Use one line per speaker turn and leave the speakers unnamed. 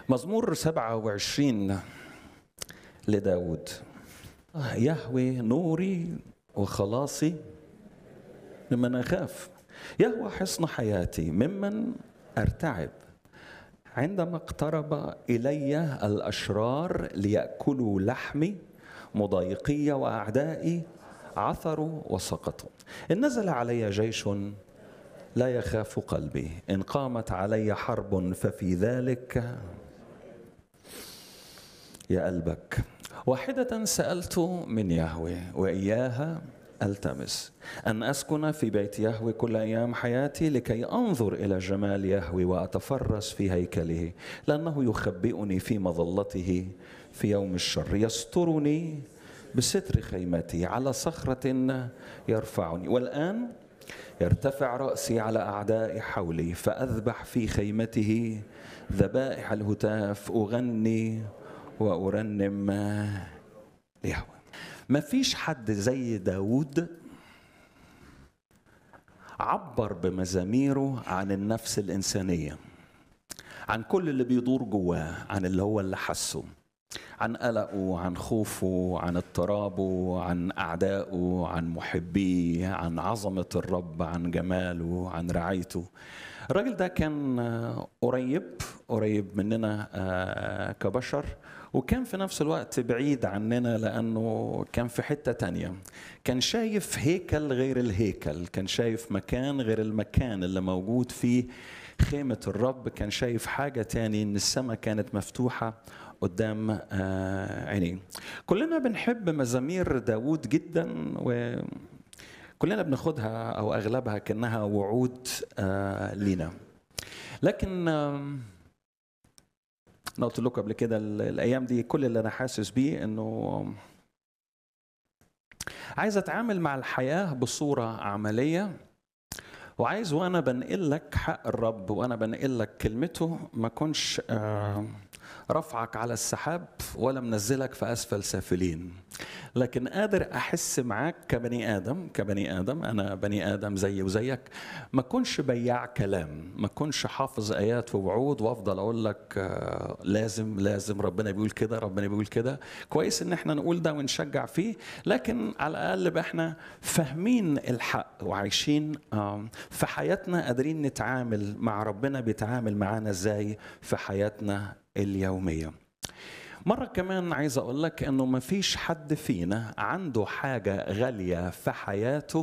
مزمور 27 لداود يهوي نوري وخلاصي ممن أخاف يهوى حصن حياتي ممن أرتعب عندما اقترب إلي الأشرار ليأكلوا لحمي مضايقي وأعدائي عثروا وسقطوا إن نزل علي جيش لا يخاف قلبي إن قامت علي حرب ففي ذلك يا قلبك واحدة سألت من يهوه وإياها التمس ان اسكن في بيت يهوه كل ايام حياتي لكي انظر الى جمال يهوه واتفرس في هيكله لانه يخبئني في مظلته في يوم الشر يسترني بستر خيمتي على صخره يرفعني والان يرتفع راسي على اعدائي حولي فاذبح في خيمته ذبائح الهتاف اغني وارنم ليهوه ما فيش حد زي داود عبر بمزاميره عن النفس الإنسانية عن كل اللي بيدور جواه عن اللي هو اللي حسه عن قلقه عن خوفه عن اضطرابه عن أعدائه عن محبيه عن عظمة الرب عن جماله عن رعايته الراجل ده كان قريب قريب مننا كبشر وكان في نفس الوقت بعيد عننا لأنه كان في حتة تانية كان شايف هيكل غير الهيكل كان شايف مكان غير المكان اللي موجود فيه خيمة الرب كان شايف حاجة تاني إن السماء كانت مفتوحة قدام عينيه كلنا بنحب مزامير داود جدا و كلنا بناخدها او اغلبها كانها وعود لينا لكن انا قلت لكم قبل كده الايام دي كل اللي انا حاسس بيه انه عايز اتعامل مع الحياه بصوره عمليه وعايز وانا بنقل لك حق الرب وانا بنقل لك كلمته ما اكونش رفعك على السحاب ولا منزلك في اسفل سافلين لكن قادر احس معاك كبني ادم كبني ادم انا بني ادم زيي وزيك ما كنش بياع كلام ما كنش حافظ ايات ووعود وافضل اقول لك لازم لازم ربنا بيقول كده ربنا بيقول كده كويس ان احنا نقول ده ونشجع فيه لكن على الاقل بقى احنا فاهمين الحق وعايشين في حياتنا قادرين نتعامل مع ربنا بيتعامل معانا ازاي في حياتنا اليوميه مرة كمان عايز أقول لك إنه ما فيش حد فينا عنده حاجة غالية في حياته